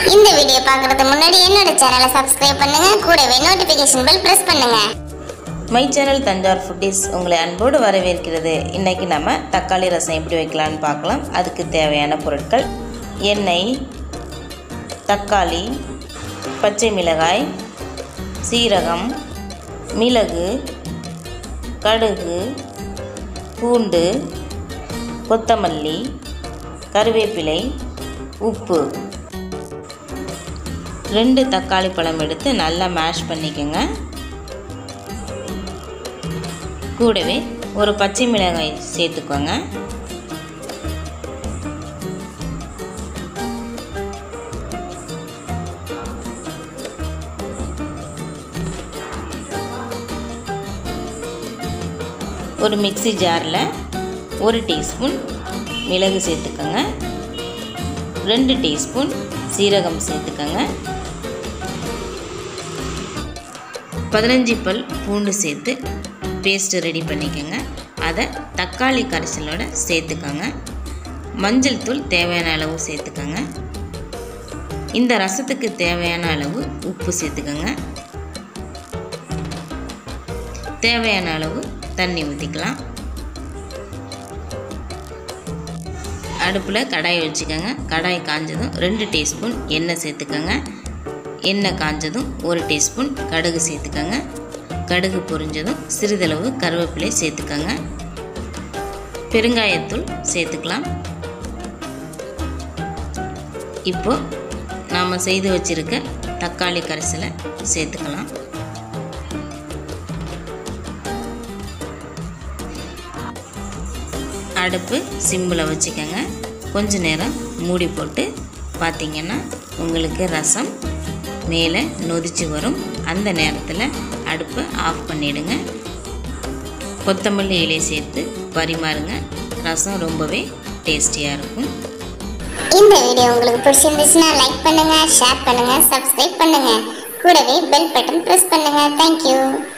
இந்த வீடியோ பார்க்கறதுக்கு முன்னாடி என்னோட சேனலை சப்ஸ்கிரைப் பண்ணுங்க கூடவே நோட்டிபிகேஷன் பெல் பிரஸ் பண்ணுங்க மை சேனல் தஞ்சாவூர் ஃபுட்டிஸ் உங்களை அன்போடு வரவேற்கிறது இன்றைக்கி நம்ம தக்காளி ரசம் எப்படி வைக்கலான்னு பார்க்கலாம் அதுக்கு தேவையான பொருட்கள் எண்ணெய் தக்காளி பச்சை மிளகாய் சீரகம் மிளகு கடுகு பூண்டு கொத்தமல்லி கருவேப்பிலை உப்பு ரெண்டு தக்காளி பழம் எடுத்து நல்லா மேஷ் பண்ணிக்கோங்க கூடவே ஒரு பச்சை மிளகாய் சேர்த்துக்கோங்க ஒரு மிக்ஸி ஜாரில் ஒரு டீஸ்பூன் மிளகு சேர்த்துக்கோங்க ரெண்டு டீஸ்பூன் சீரகம் சேர்த்துக்கோங்க பதினஞ்சு பல் பூண்டு சேர்த்து பேஸ்ட்டு ரெடி பண்ணிக்கோங்க அதை தக்காளி கரைசலோட சேர்த்துக்கோங்க மஞ்சள் தூள் தேவையான அளவு சேர்த்துக்கோங்க இந்த ரசத்துக்கு தேவையான அளவு உப்பு சேர்த்துக்கோங்க தேவையான அளவு தண்ணி ஊற்றிக்கலாம் அடுப்பில் கடாயை வச்சுக்கோங்க கடாய் காஞ்சதும் ரெண்டு டீஸ்பூன் எண்ணெய் சேர்த்துக்கோங்க எண்ணெய் காஞ்சதும் ஒரு டீஸ்பூன் கடுகு சேர்த்துக்கோங்க கடுகு பொரிஞ்சதும் சிறிதளவு கருவேப்பிலை சேர்த்துக்கோங்க பெருங்காயத்தூள் சேர்த்துக்கலாம் இப்போ நாம் செய்து வச்சிருக்க தக்காளி கரைசலை சேர்த்துக்கலாம் அடுப்பு சிம்மில் வச்சுக்கோங்க கொஞ்ச நேரம் மூடி போட்டு பார்த்தீங்கன்னா உங்களுக்கு ரசம் மேலே நொதிச்சு வரும் அந்த நேரத்தில் அடுப்பை ஆஃப் பண்ணிவிடுங்க கொத்தமல்லி இலை சேர்த்து பரிமாறுங்க ரசம் ரொம்பவே டேஸ்டியாக இருக்கும் இந்த வீடியோ உங்களுக்கு பிடிச்சிருந்துச்சுன்னா லைக் பண்ணுங்க ஷேர் பண்ணுங்க சப்ஸ்கிரைப் பண்ணுங்க கூடவே பெல் பட்டன் பிரஸ் பண்ணுங்க தேங்க்யூ